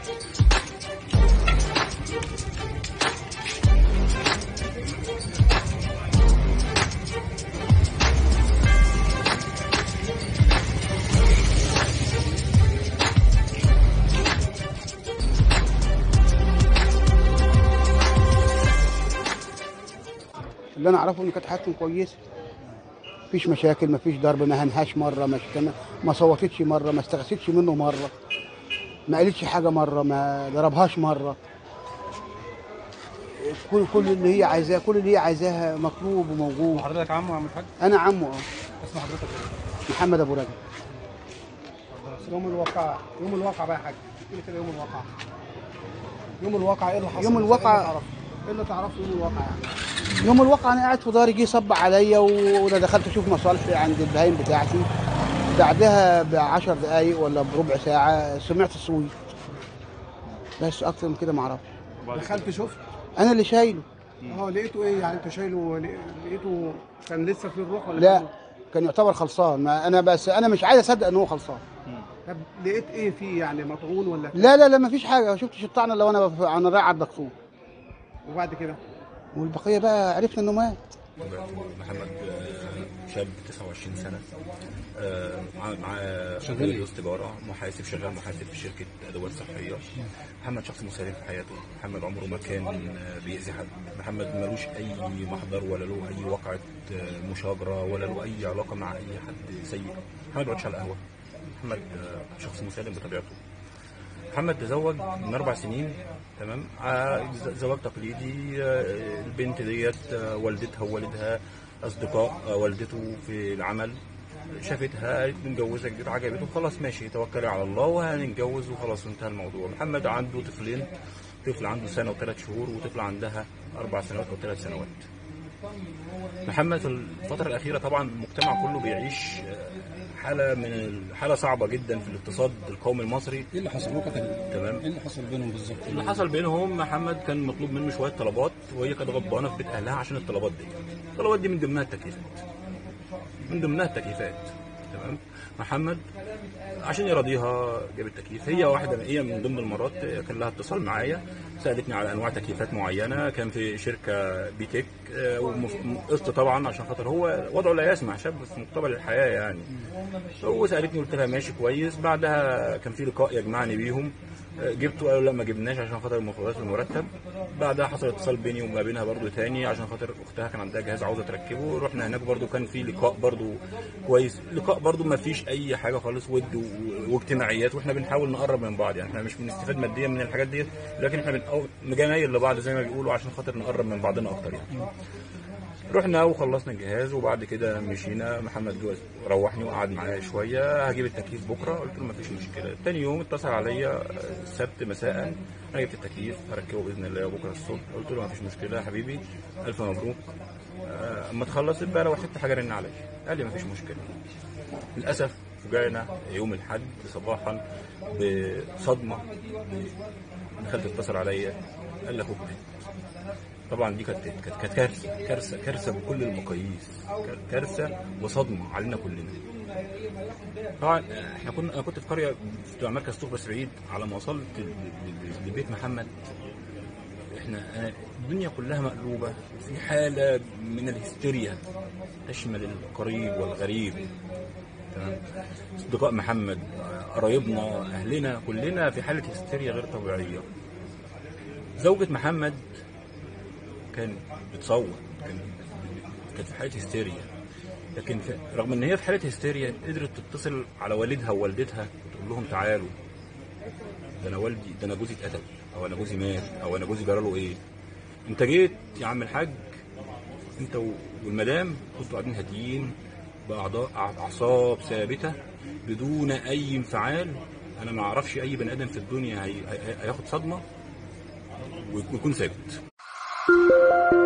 اللي انا اعرفه ان كانت حالتهم كويسه مفيش مشاكل مفيش ضرب ما هنهاش مره ما اشتم- ما صوتتش مره ما استغاثتش منه مره ما قالتش حاجه مره ما ضربهاش مره كل كل اللي هي عايزاه كل اللي هي عايزاها مطلوب وموجود حضرتك عمو يا عم الحاج انا عمه اه اسم حضرتك ايه؟ محمد ابو رجب يوم الواقع يوم الواقع بقى يا حاج احكي لي كده يوم الواقع يوم الواقع ايه اللي حصل يوم الواقع- ايه اللي تعرفه؟ ايه اللي تعرفه يوم الواقع يعني يوم الواقع انا قاعد في داري جه صب عليا وانا دخلت اشوف مصالحي عند البهايم بتاعتي بعدها ب 10 دقايق ولا بربع ساعه سمعت الصويت بس اكتر من كده ما اعرفش دخلت شفت انا اللي شايله اه لقيته ايه يعني انت شايله لقيته كان لسه في الروح ولا لا كان- كان يعتبر خلصان ما انا بس انا مش عايز اصدق ان هو خلصان طب لقيت ايه فيه يعني مطعون ولا لا لا لا ما فيش حاجه ما شفتش الطعنه الا وانا بف- انا رايح على الدكتور وبعد كده والبقيه بقى عرفنا انه مات محمد آه، شاب 29 سنه آه، مع مع شغال كلية تجاره محاسب شغال محاسب في شركه ادوات صحيه محمد شخص مسالم في حياته محمد عمره ما كان آه، بيأذي حد محمد ملوش اي محضر ولا له اي وقعه آه، مشاجره ولا له اي علاقه مع اي حد سيء محمد ما بيقعدش على القهوه محمد آه، شخص مسالم بطبيعته محمد تزوج من اربع سنين تمام آه، ز- زواج تقليدي آه، البنت ديت آه، والدتها ووالدها اصدقاء آه، والدته في العمل شافتها قالت نتجوزك جدا عجبته خلاص ماشي توكلي على الله وهنتجوز وخلاص انتهى الموضوع محمد عنده طفلين طفل عنده سنه وثلاث شهور وطفل عندها اربع سنوات او ثلاث سنوات محمد في الفترة الأخيرة طبعا المجتمع كله بيعيش آه، حالة من ال- حالة صعبة جدا في الاقتصاد القومي المصري ايه اللي حصل؟ هو كان تمام ايه اللي حصل بينهم بالظبط؟ اللي حصل بينهم محمد كان مطلوب منه شويه طلبات وهي كانت غضبانه في بيت اهلها عشان الطلبات دي الطلبات دي من ضمنها التكييفات من ضمنها التكييفات تمام محمد عشان يراضيها جاب التكييف هي واحده هي من ضمن المرات كان لها اتصال معايا سالتني على انواع تكييفات معينه كان في شركه بيتك آه، ومف- قسط طبعا عشان خاطر هو وضعه لا يسمح شاب في مقتبل الحياه يعني وسالتني قلت لها ماشي كويس بعدها كان في لقاء يجمعني بيهم آه، جبته قالوا لا ما جبناش عشان خاطر المفروضات المرتب بعدها حصل اتصال بيني وما بينها برضو تاني عشان خاطر اختها كان عندها جهاز عاوزه تركبه رحنا هناك برضو كان في لقاء برضو كويس لقاء برضو ما فيش اي حاجه خالص ود و- واجتماعيات واحنا بنحاول نقرب من بعض يعني احنا مش بنستفاد ماديا من الحاجات ديت لكن احنا بنقو- مجاميل لبعض زي ما بيقولوا عشان خاطر نقرب من بعضنا اكتر يعني رحنا وخلصنا الجهاز وبعد كده مشينا محمد جوز روحني وقعد معايا شويه هجيب التكييف بكره قلت له مفيش مشكله تاني يوم اتصل عليا السبت مساء انا جبت التكييف هركبه باذن الله بكره الصبح قلت له مفيش مشكله يا حبيبي الف مبروك آه، اما تخلص يبقى لو حته حاجه رن عليا قال لي مفيش مشكله للاسف فوجئنا يوم الاحد صباحا بصدمه دخلت اتصل عليا قال لي اخوك مات طبعا دي كانت كانت كانت كارثه كارثه كارثه بكل المقاييس كانت كارثه وصدمه علينا كلنا طبعا احنا كنا انا كنت في قريه في مركز طوبه بعيد على ما وصلت ل- ل- لبيت محمد احنا أنا الدنيا كلها مقلوبه وفي حاله من الهستيريا تشمل القريب والغريب تمام اصدقاء محمد قرايبنا اهلنا كلنا في حاله هستيريا غير طبيعيه زوجة محمد كان بتصوت كان كانت في حاله هستيريا لكن في رغم ان هي في حاله هستيريا قدرت تتصل على والدها ووالدتها وتقول لهم تعالوا ده انا والدي ده انا جوزي اتقتل او انا جوزي مات او انا جوزي جراله ايه انت جيت يا عم الحاج انت و- والمدام كنتوا قاعدين هاديين باعضاء اعصاب ثابته بدون اي انفعال انا ما اعرفش اي بني ادم في الدنيا هي... هي... هياخد صدمه ويكون ساكت